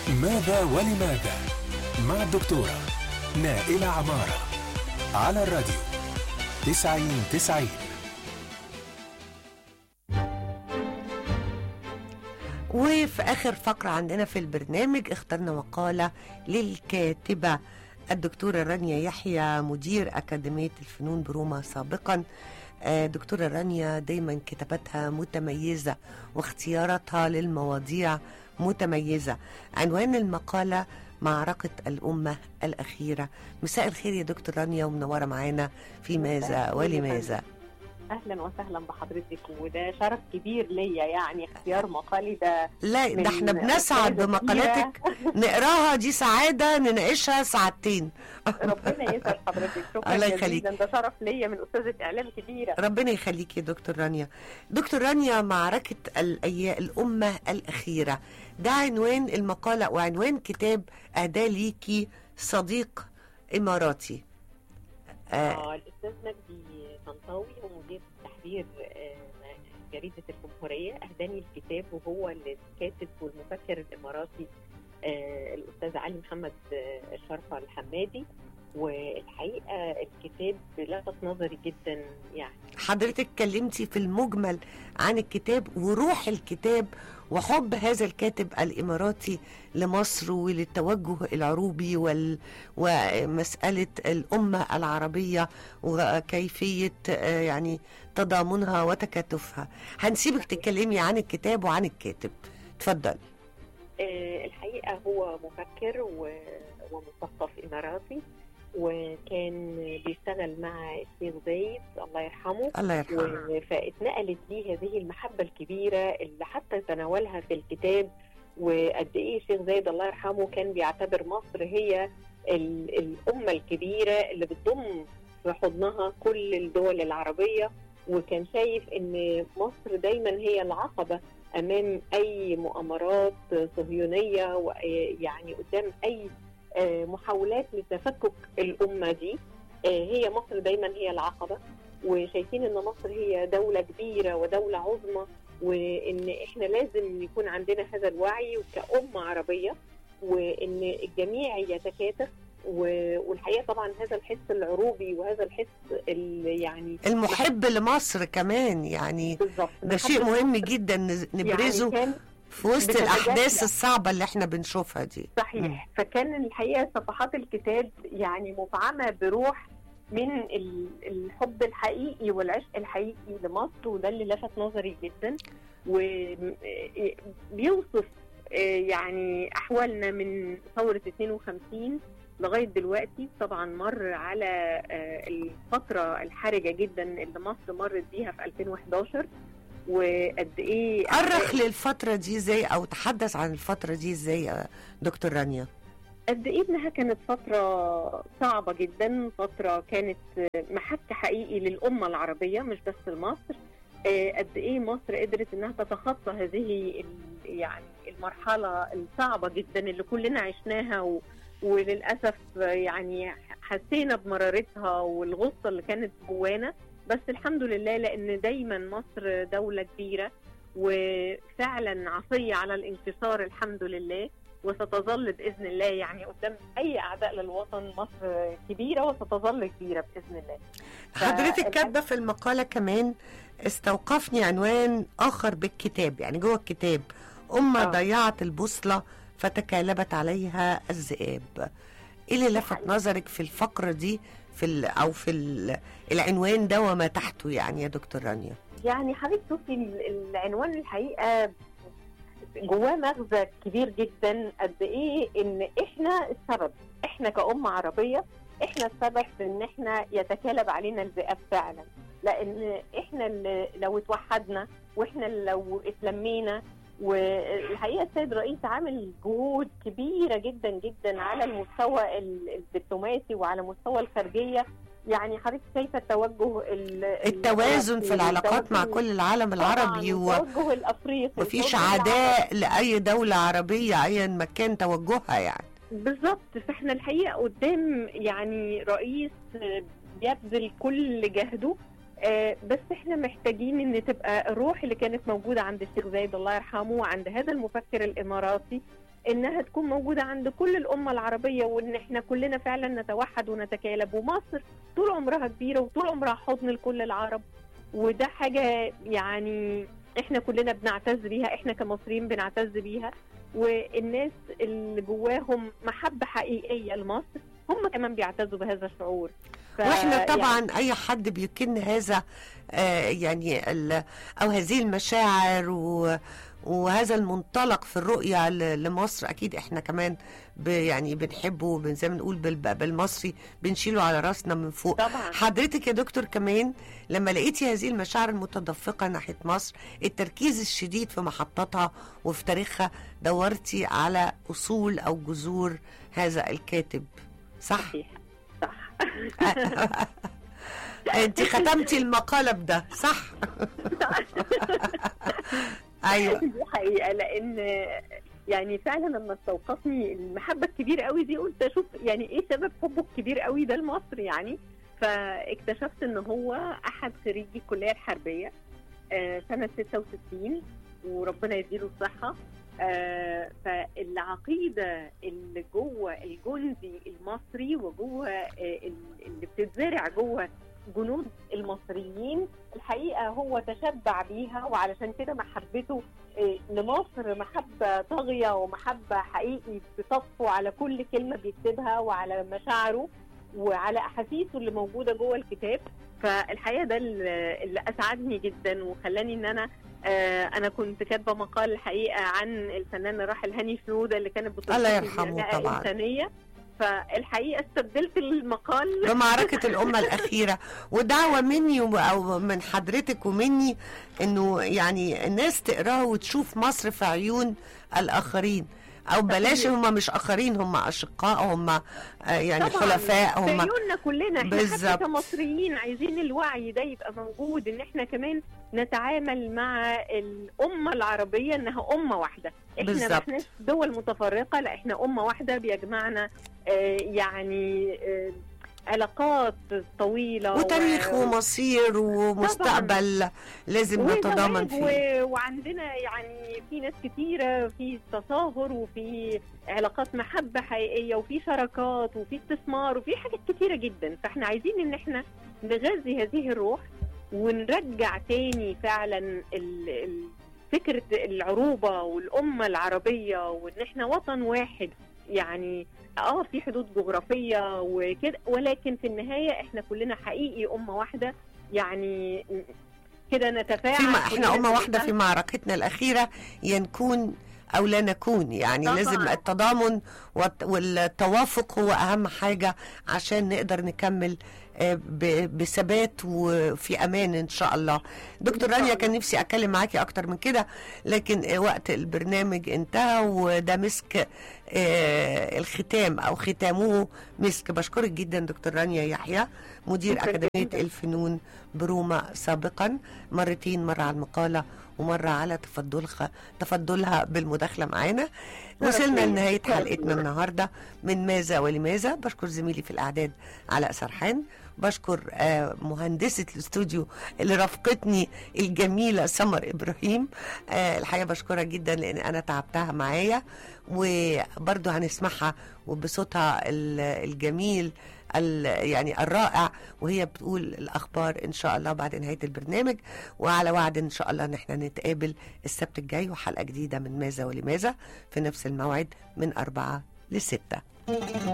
ماذا ولماذا مع الدكتورة نائلة عمارة على الراديو تسعين تسعين وفي آخر فقرة عندنا في البرنامج اخترنا مقالة للكاتبة الدكتورة رانيا يحيى مدير أكاديمية الفنون بروما سابقا آه، دكتورة رانيا دايما كتاباتها متميزة واختياراتها للمواضيع متميزة عنوان المقالة معركة الأمة الأخيرة مساء الخير يا دكتور رانيا ومنورة معانا في ماذا ولماذا اهلا وسهلا بحضرتك وده شرف كبير ليا يعني اختيار مقالي ده لا ده من احنا بنسعد أستاذة بمقالاتك نقراها دي سعادة نناقشها ساعتين ربنا يسعد حضرتك شكرا الله جزيلا يخليك. ده شرف ليا من استاذه اعلام كبيره ربنا يخليك يا دكتور رانيا دكتور رانيا معركة الأي... الأمة الأخيرة ده عنوان المقالة وعنوان كتاب أهداه ليكي صديق إماراتي آه اه الاستاذ مجدي طنطاوي ومدير تحرير آه، جريده الجمهوريه اهداني الكتاب وهو الكاتب والمفكر الاماراتي آه، الاستاذ علي محمد آه، الشرفه الحمادي والحقيقه الكتاب لفت نظري جدا يعني حضرتك اتكلمتي في المجمل عن الكتاب وروح الكتاب وحب هذا الكاتب الإماراتي لمصر وللتوجه العروبي وال... ومسألة الأمة العربية وكيفية آه، يعني تضامنها وتكاتفها هنسيبك تتكلمي عن الكتاب وعن الكاتب اتفضل آه، الحقيقة هو مفكر و- ومثقف إماراتي وكان بيشتغل مع الشيخ زايد الله يرحمه الله يرحمه و- فاتنقلت ليه هذه المحبة الكبيرة اللي حتى تناولها في الكتاب وقد ايه الشيخ زايد الله يرحمه كان بيعتبر مصر هي ال- الأمة الكبيرة اللي بتضم في حضنها كل الدول العربية وكان شايف ان مصر دايما هي العقبة امام اي مؤامرات صهيونية ويعني قدام اي آه، محاولات لتفكك الأمة دي آه، هي مصر دايما هي العقبة وشايفين ان مصر هي دولة كبيرة ودولة عظمى وان احنا لازم يكون عندنا هذا الوعي كأمة عربية وان الجميع يتكاتف و- والحقيقة طبعا هذا الحس العروبي وهذا الحس ال- يعني المحب لمصر كمان يعني بالظبط ده شيء مهم جدا نز- نبرزه يعني كان في وسط بتتجلى. الأحداث الصعبة اللي احنا بنشوفها دي مم. صحيح فكان الحقيقه صفحات الكتاب يعني مفعمه بروح من ال- الحب الحقيقي والعشق الحقيقي لمصر وده اللي لفت نظري جدا وبيوصف يعني احوالنا من ثوره 52 لغايه دلوقتي طبعا مر على آه، الفتره الحرجه جدا اللي مصر مرت بيها في 2011 وقد ايه أرخ للفترة دي ازاي أو تحدث عن الفترة دي ازاي يا دكتور رانيا قد ايه انها كانت فتره صعبه جدا فتره كانت محك حقيقي للامه العربيه مش بس لمصر آه، قد ايه مصر قدرت انها تتخطى هذه ال- يعني المرحله الصعبه جدا اللي كلنا عشناها و وللاسف آه، يعني حسينا بمرارتها والغصه اللي كانت جوانا بس الحمد لله لان دايما مصر دوله كبيره وفعلا عصيه على الانتصار الحمد لله وستظل باذن الله يعني قدام اي اعداء للوطن مصر كبيره وستظل كبيره باذن الله. حضرتك كاتبة في المقالة كمان استوقفني عنوان آخر بالكتاب يعني جوه الكتاب أمة آه. ضيعت البوصلة فتكالبت عليها الذئاب ايه اللي لفت حقيقي. نظرك في الفقرة دي في ال أو في ال العنوان ده وما تحته يعني يا دكتور رانيا يعني حضرتك شوفي ال- العنوان الحقيقه جواه مغزى كبير جدا قد ايه ان احنا السبب احنا كأمة عربية احنا السبب في ان احنا يتكالب علينا الذئاب فعلا لان احنا اللي لو اتوحدنا واحنا اللي لو اتلمينا والحقيقه السيد الرئيس عامل جهود كبيره جدا جدا على المستوى ال- الدبلوماسي وعلى مستوى الخارجيه يعني حضرتك شايفه التوجه ال- التوازن في العلاقات مع التوجه- كل العالم العربي طبعاً، و... التوجه الافريقي مفيش التوجه عداء لأي دولة عربية أيا ما كان توجهها يعني بالظبط فاحنا الحقيقه قدام يعني رئيس آه، بيبذل كل جهده آه، بس احنا محتاجين ان تبقى الروح اللي كانت موجوده عند الشيخ زايد الله يرحمه وعند هذا المفكر الاماراتي انها تكون موجوده عند كل الامه العربيه وان احنا كلنا فعلا نتوحد ونتكالب ومصر طول عمرها كبيره وطول عمرها حضن لكل العرب وده حاجه يعني احنا كلنا بنعتز بيها احنا كمصريين بنعتز بيها والناس اللي جواهم محبه حقيقيه لمصر هم كمان بيعتزوا بهذا الشعور ف- واحنا طبعا يعني اي حد بيكن هذا آه يعني ال- او هذه المشاعر و وهذا المنطلق في الرؤية ل- لمصر أكيد إحنا كمان ب يعني بنحبه وبن- زي ما نقول بال- بالمصري بنشيله على راسنا من فوق طبعا حضرتك يا دكتور كمان لما لقيتي هذه المشاعر المتدفقة ناحية مصر التركيز الشديد في محطاتها وفي تاريخها دورتي على أصول أو جذور هذا الكاتب صح؟ صحيح صح انت ختمتي المقالة بده صح؟ ايوه دي حقيقه لان يعني فعلا لما استوقفني المحبه الكبيره قوي دي قلت اشوف يعني ايه سبب حبه الكبير قوي ده لمصر يعني فاكتشفت ان هو احد خريجي الكليه الحربيه آه، سنه 66 وربنا يديله الصحه آه، فالعقيده اللي جوه الجندي المصري وجوه آه، اللي بتتزرع جوه جنود المصريين الحقيقه هو تشبع بيها وعلشان كده محبته آه، لمصر محبه طاغيه ومحبه حقيقي بتطفو على كل كلمه بيكتبها وعلى مشاعره وعلى احاسيسه اللي موجوده جوه الكتاب فالحقيقه ده اللي اللي اسعدني جدا وخلاني ان انا آه، انا كنت كاتبه مقال الحقيقه عن الفنان الراحل هاني شنوده اللي كانت بتوصفه الله يرحمه بأداء طبعاً. انسانيه فالحقيقه استبدلت المقال بمعركة الأمة الأخيرة ودعوة مني و- أو من حضرتك ومني إنه يعني الناس تقراه وتشوف مصر في عيون الآخرين أو بلاش هم مش آخرين هم أشقاء هم آه، يعني طبعاً، خلفاء في هم عيوننا كلنا احنا بالظبط. حتى كمصريين عايزين الوعي ده يبقى موجود ان احنا كمان نتعامل مع الامه العربيه انها امه واحده احنا ما بالظبط. احناش دول متفرقه لا احنا امه واحده بيجمعنا آه، يعني آه، علاقات طويله وتاريخ و- ومصير ومستقبل لازم نتضامن وزواج فيه و... وعندنا يعني في ناس كتيرة في تصاهر وفي علاقات محبة حقيقية وفي شراكات وفي استثمار وفي حاجات كتيرة جدا فاحنا عايزين ان احنا نغذي هذه الروح ونرجع تاني فعلا ال... ال... فكرة العروبة والأمة العربية وإن إحنا وطن واحد يعني اه في حدود جغرافية وكده ولكن في النهاية إحنا كلنا حقيقي أمة واحدة يعني كده نتفاعل فيما احنا كلنا أمة واحدة نبقى- في معركتنا الأخيرة ينكون أو لا نكون يعني طبعاً. لازم التضامن والت- والتوافق هو أهم حاجة عشان نقدر نكمل آه، ب- بثبات وفي أمان إن شاء الله دكتور إن شاء رانيا الله. كان نفسي أتكلم معاكي أكتر من كده لكن آه، وقت البرنامج انتهى وده مسك آه، الختام أو ختامه مسك بشكرك جدا دكتور رانيا يحيى مدير شكراً أكاديمية جداً. الفنون بروما سابقا مرتين مرة على المقالة ومرة على تفضلها تفضلها بالمداخلة معانا وصلنا شرف لنهاية ليا. حلقتنا النهاردة من ماذا ولماذا بشكر زميلي في الإعداد علاء سرحان بشكر آه، مهندسة الاستوديو اللي رافقتني الجميلة سمر إبراهيم آه، الحقيقة بشكرها جدا لأن أنا تعبتها معايا وبرضه هنسمعها وبصوتها ال- الجميل ال- يعني الرائع وهي بتقول الأخبار إن شاء الله بعد نهاية البرنامج وعلى وعد إن شاء الله إن احنا نتقابل السبت الجاي وحلقة جديدة من ماذا ولماذا في نفس الموعد من أربعة لستة